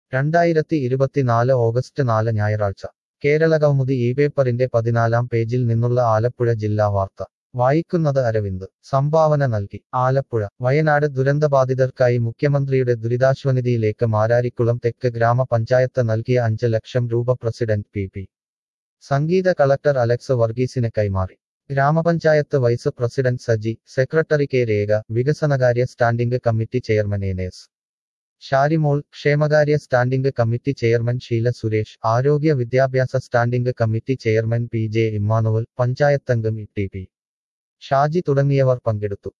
രണ്ടായിരത്തി ഇരുപത്തിനാല് ഓഗസ്റ്റ് നാല് ഞായറാഴ്ച കേരള കൗമുദി ഈ പേപ്പറിന്റെ പതിനാലാം പേജിൽ നിന്നുള്ള ആലപ്പുഴ ജില്ലാ വാർത്ത വായിക്കുന്നത് അരവിന്ദ് സംഭാവന നൽകി ആലപ്പുഴ വയനാട് ദുരന്തബാധിതർക്കായി മുഖ്യമന്ത്രിയുടെ ദുരിതാശ്വനിധിയിലേക്ക് മാരാരിക്കുളം തെക്ക് ഗ്രാമപഞ്ചായത്ത് നൽകിയ അഞ്ച് ലക്ഷം രൂപ president P P Sangeetha collector Alex വർഗീസിന് കൈമാറി ഗ്രാമപഞ്ചായത്ത് vice president Saji secretary K Rekha വികസനകാര്യ സ്റ്റാൻഡിംഗ് കമ്മിറ്റി ചെയർമാൻ എനേസ് ഷാരിമോൾ ക്ഷേമകാര്യ standing committee chairman Sheela Suresh ആരോഗ്യ വിദ്യാഭ്യാസ standing committee chairman P J Emmanuel പഞ്ചായത്തംഗം ഇ ടി പി ഷാജി തുടങ്ങിയവർ പങ്കെടുത്തു